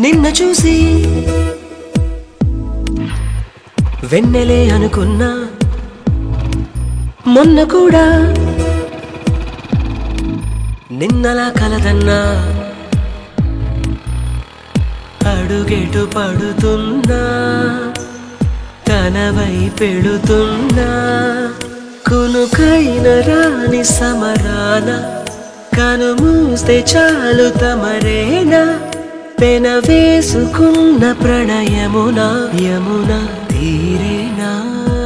నిన్ను చూసి వెన్నెలే అనుకున్నా మొన్న కూడా నిన్నలా కలదన్నా అడుగెటు పడుతున్నా తనవై పెడుతున్నా కునుకైన రాని సమరాన కను మూస్తే చాలు తమరేనా పెన వేసుకున్న ప్రణయమున యమున తీరేనా